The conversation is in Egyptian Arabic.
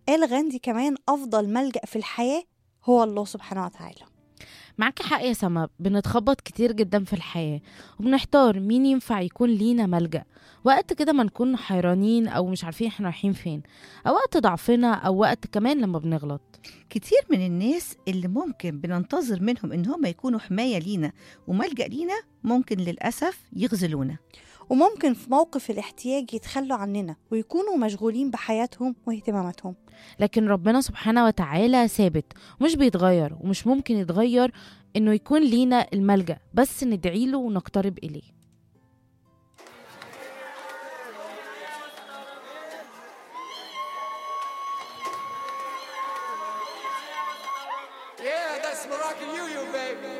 قال غاندي كمان أفضل ملجأ في الحياة هو الله سبحانه وتعالى معاكي حق يا سما بنتخبط كتير جدا في الحياة وبنحتار مين ينفع يكون لينا ملجأ وقت كده ما نكون حيرانين أو مش عارفين احنا رايحين فين أو وقت ضعفنا أو وقت كمان لما بنغلط كتير من الناس اللي ممكن بننتظر منهم ان هم يكونوا حماية لينا وملجأ لينا ممكن للأسف يخذلونا وممكن في موقف الاحتياج يتخلوا عننا ويكونوا مشغولين بحياتهم واهتماماتهم لكن ربنا سبحانه وتعالى ثابت ومش بيتغير ومش ممكن يتغير إنه يكون لينا الملجأ بس ندعيله ونقترب إليه Yeah, that's Moroccan you, you baby.